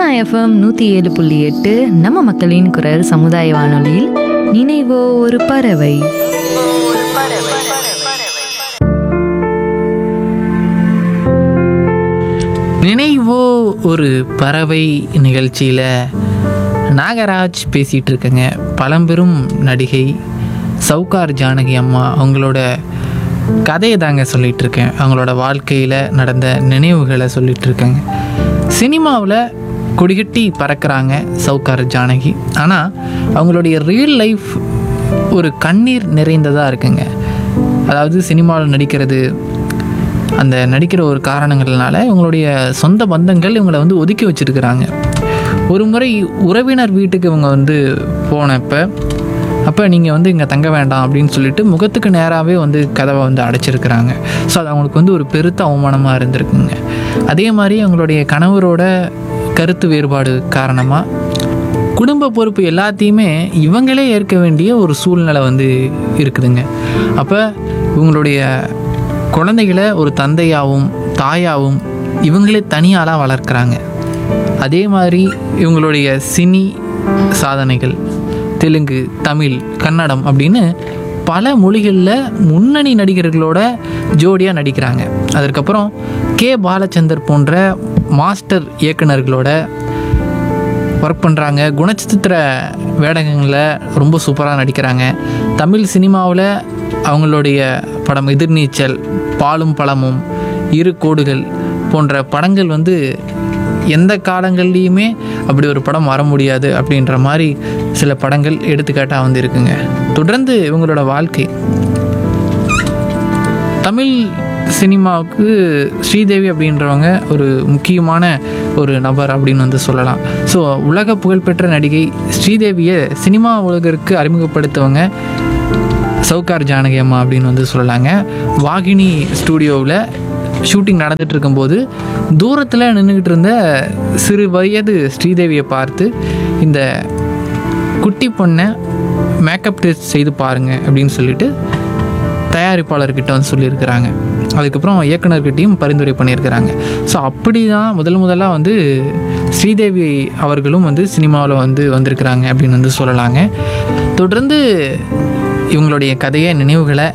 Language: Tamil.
எஃப்எம் நூற்றி ஏழு புள்ளி எட்டு நம்ம மக்களின் குரல் சமுதாய வானொலியில் நினைவோ ஒரு பறவை நினைவோ ஒரு பறவை நிகழ்ச்சியில் நாகராஜ் பேசிகிட்டு இருக்கேங்க பழம்பெரும் நடிகை சவுகார் ஜானகி அம்மா அவங்களோட கதையை தாங்க சொல்லிட்டு இருக்கேன் அவங்களோட வாழ்க்கையில் நடந்த நினைவுகளை சொல்லிட்டு இருக்கேங்க சினிமாவில் கொடிகட்டி பறக்கிறாங்க சவுகார் ஜானகி ஆனால் அவங்களுடைய ரியல் லைஃப் ஒரு கண்ணீர் நிறைந்ததாக இருக்குங்க அதாவது சினிமாவில் நடிக்கிறது அந்த நடிக்கிற ஒரு காரணங்கள்னால இவங்களுடைய சொந்த பந்தங்கள் இவங்களை வந்து ஒதுக்கி வச்சிருக்கிறாங்க ஒரு முறை உறவினர் வீட்டுக்கு இவங்க வந்து போனப்போ அப்போ நீங்கள் வந்து இங்கே தங்க வேண்டாம் அப்படின்னு சொல்லிட்டு முகத்துக்கு நேராகவே வந்து கதவை வந்து அடைச்சிருக்கிறாங்க ஸோ அது அவங்களுக்கு வந்து ஒரு பெருத்த அவமானமாக இருந்திருக்குங்க அதே மாதிரி அவங்களுடைய கணவரோட கருத்து வேறுபாடு காரணமாக குடும்ப பொறுப்பு எல்லாத்தையுமே இவங்களே ஏற்க வேண்டிய ஒரு சூழ்நிலை வந்து இருக்குதுங்க அப்போ இவங்களுடைய குழந்தைகளை ஒரு தந்தையாகவும் தாயாகவும் இவங்களே தனியாளாக வளர்க்குறாங்க அதே மாதிரி இவங்களுடைய சினி சாதனைகள் தெலுங்கு தமிழ் கன்னடம் அப்படின்னு பல மொழிகளில் முன்னணி நடிகர்களோட ஜோடியாக நடிக்கிறாங்க அதற்கப்புறம் கே பாலச்சந்தர் போன்ற மாஸ்டர் இயக்குனர்களோட ஒர்க் பண்ணுறாங்க குணச்சித்திர வேடங்களில் ரொம்ப சூப்பராக நடிக்கிறாங்க தமிழ் சினிமாவில் அவங்களுடைய படம் எதிர்நீச்சல் பாலும் பழமும் இரு கோடுகள் போன்ற படங்கள் வந்து எந்த காலங்கள்லேயுமே அப்படி ஒரு படம் வர முடியாது அப்படின்ற மாதிரி சில படங்கள் எடுத்துக்காட்டாக வந்து இருக்குங்க தொடர்ந்து இவங்களோட வாழ்க்கை தமிழ் சினிமாவுக்கு ஸ்ரீதேவி அப்படின்றவங்க ஒரு முக்கியமான ஒரு நபர் அப்படின்னு வந்து சொல்லலாம் ஸோ உலக புகழ்பெற்ற நடிகை ஸ்ரீதேவியை சினிமா உலகிற்கு அறிமுகப்படுத்தவங்க சவுகார் ஜானகி அம்மா அப்படின்னு வந்து சொல்லலாங்க வாகினி ஸ்டூடியோவில் ஷூட்டிங் நடந்துட்டு இருக்கும்போது தூரத்தில் நின்றுக்கிட்டு இருந்த சிறு வயது ஸ்ரீதேவியை பார்த்து இந்த குட்டி பொண்ணை மேக்கப் டெஸ்ட் செய்து பாருங்க அப்படின்னு சொல்லிட்டு தயாரிப்பாளர்கிட்ட வந்து சொல்லியிருக்கிறாங்க அதுக்கப்புறம் இயக்குனர்கிட்டையும் பரிந்துரை பண்ணியிருக்கிறாங்க ஸோ அப்படி தான் முதல் முதலாக வந்து ஸ்ரீதேவி அவர்களும் வந்து சினிமாவில் வந்து வந்திருக்கிறாங்க அப்படின்னு வந்து சொல்லலாங்க தொடர்ந்து இவங்களுடைய கதையை நினைவுகளை